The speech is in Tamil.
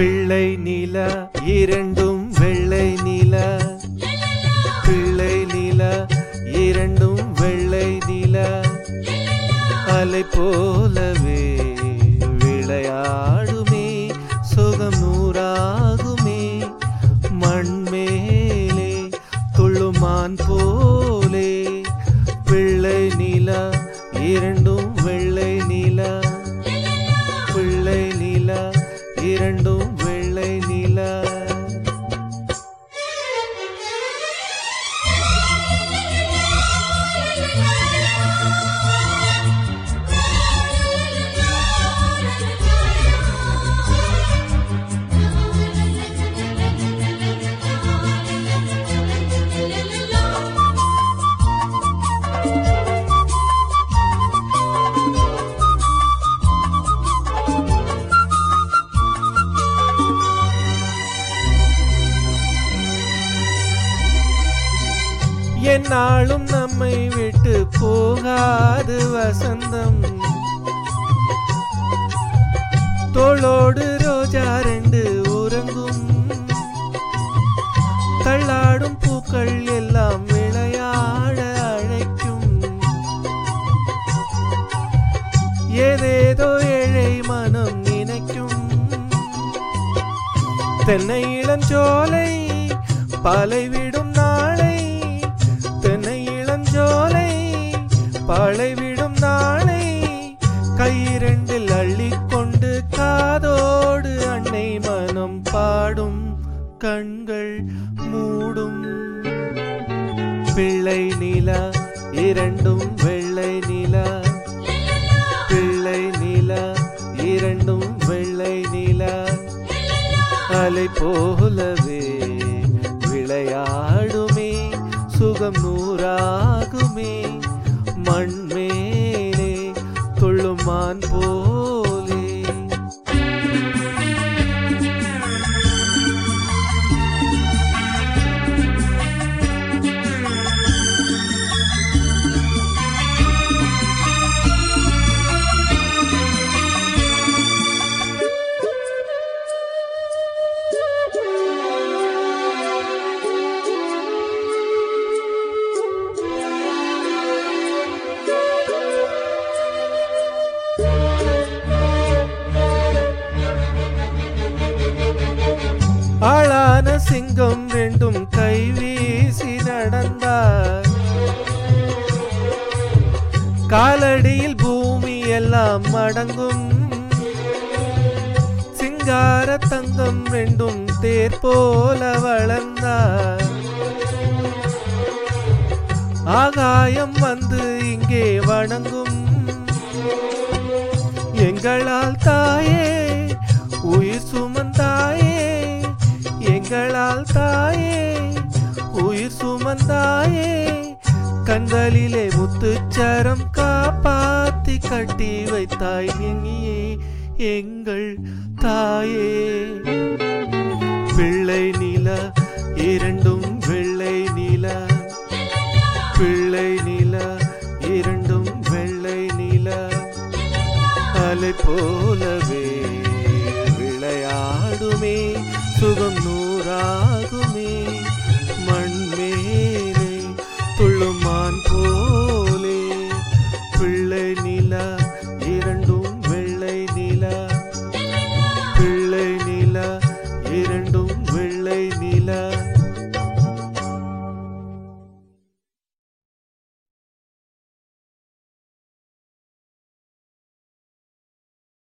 பிள்ளை நிலா இரண்டும் வெள்ளை நிலா பிள்ளை நிலா இரண்டும் வெள்ளை நிலா அலை போலவே விளையாடுமே சுகம் நூறாகுமே மண் மேலே துள்ளுமான் போலே பிள்ளை நிலா இரண்டும் வெள்ளை நிலா பிள்ளை நிலா இரண்டும் வெள்ளை நிலா என்னாலும் நம்மை விட்டு போகாது வசந்தம் தோளோடு ரோஜா ரெண்டு உறங்கும் தள்ளாடும் பூக்கள் எல்லாம் விளையாட அழைக்கும் ஏதேதோ ஏழை மனம் நினைக்கும் தென்னை இளஞ்சோலை பாலைவிடும் நாளை தென்னை இளஞ்சோலை பாலைவிடும் நாளை கையிரண்டில் அள்ளிக்கொண்டு காதோடு அன்னை மனம் பாடும் கண்கள் மூடும் பிள்ளை நிலா இரண்டும் வெள்ளை நிலா பிள்ளை நிலா இரண்டும் வெள்ளை நிலா அலை போலவே விளையாடுமே சுகம் நூறாகுமே மண் மேலே துள்ளுமான் போலே ஆளான சிங்கம் ரெண்டும் கை வீசி நடந்தார் காலடியில் பூமி எல்லாம் அடங்கும் சிங்கார தங்கம் ரெண்டும் தேர் போல வளர்ந்தார் ஆகாயம் வந்து இங்கே வணங்கும் எங்களால் தாயே உயிர் சுமந்தாயே எங்களால் தாயே உயிர் சுமந்தாயே கண்களிலே முத்துச்சரம் காப்பாத்தி கட்டி வைத்தாய் நீயே எங்கள் தாயே பிள்ளை நிலா இரண்டும் வெள்ளை நிலா பிள்ளை நிலா இரண்டும் வெள்ளை நிலா அலை போலவே விளையாடுமே சுகம் நூறாகுமே